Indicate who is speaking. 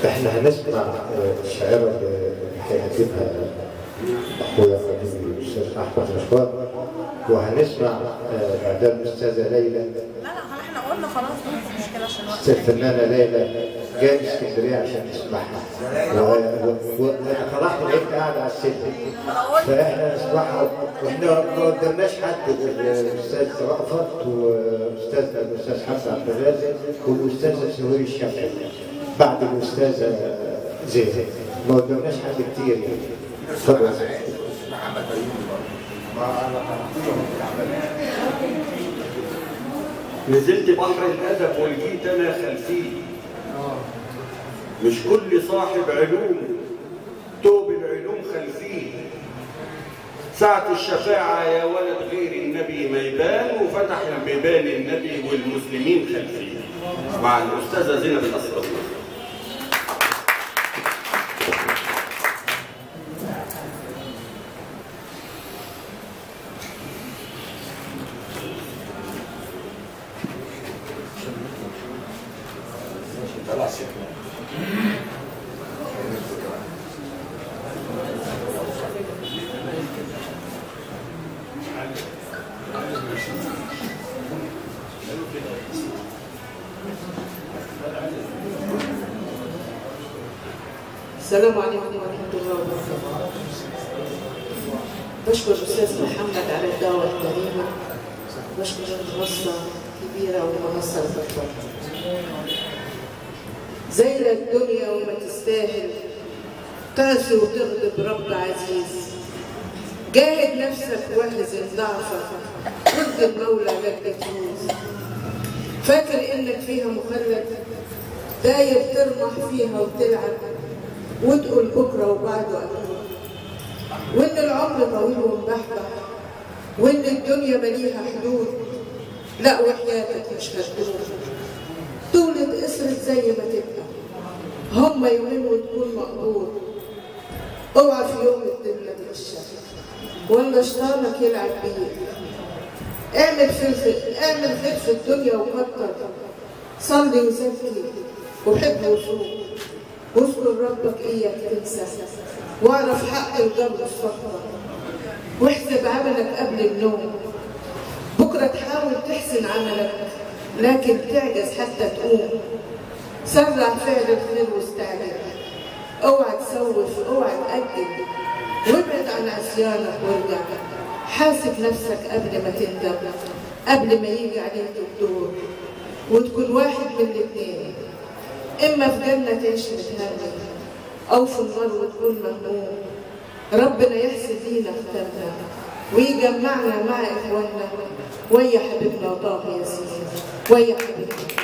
Speaker 1: احنا هنسمع آه، الشاعرة اللي هيكتبها اخويا حبيبي الاستاذ احمد رشوان وهنسمع آه، بعدها الاستاذه ليلى
Speaker 2: لا لا احنا قلنا خلاص مش مشكله عشان الوقت
Speaker 1: الفنانه ليلى جايه من اسكندريه عشان تسمعها و- و- وانا فرحت لقيت قاعده على السلم فاحنا نسمعها واحنا ما قدمناش حد الاستاذ رأفت واستاذنا الاستاذ حسن عبد الرازق والاستاذه سهير الشافعي بعد الاستاذه زينب ما قدمناش حد كتير يعني اتفضل
Speaker 3: نزلت بحر الادب ولقيت انا خلفيه مش كل صاحب علوم توب العلوم خلفيه ساعة الشفاعة يا ولد غير النبي ما يبان وفتح البيبان النبي والمسلمين خلفيه مع الأستاذة زينب الأسرى
Speaker 4: السلام عليكم ورحمة الله وبركاته. بشكر الأستاذ محمد على الدعوة الكريمة. بشكر المنصة الكبيرة والمنصة الكبيرة. زي الدنيا وما تستاهل تعصي وتغضب رب عزيز. جاهد نفسك واهزم ضعفك ضد المولى لك تفوز. فاكر انك فيها مخلد داير ترمح فيها وتلعب وتقول بكره وبعده أكيد وإن العمر طويل ومبحبح وإن الدنيا مليها حدود لا وحياتك مش هتدوم طولة قصرت زي ما تبقى هم يومين وتكون مقبول اوعى في يوم الدنيا تغشك ولا شيطانك يلعب بيك اعمل في الخير اعمل خير في الدنيا وكتر صلي وزكي وحب وصوم واذكر ربك اياك تنسى واعرف حق الجبر الصفرة واحسب عملك قبل النوم بكرة تحاول تحسن عملك لكن تعجز حتى تقوم سرع فعل الخير واستعجل اوعى تسوف اوعى تأجل وابعد عن عصيانك وارجع حاسب نفسك قبل ما تندم قبل ما يجي عليك الدور وتكون واحد من الاثنين إما في جنة تعيش متهني أو في النار وتكون مهموم ربنا يحسن لينا ختامنا ويجمعنا مع إخواننا ويا حبيبنا طه ياسين ويا حبيبنا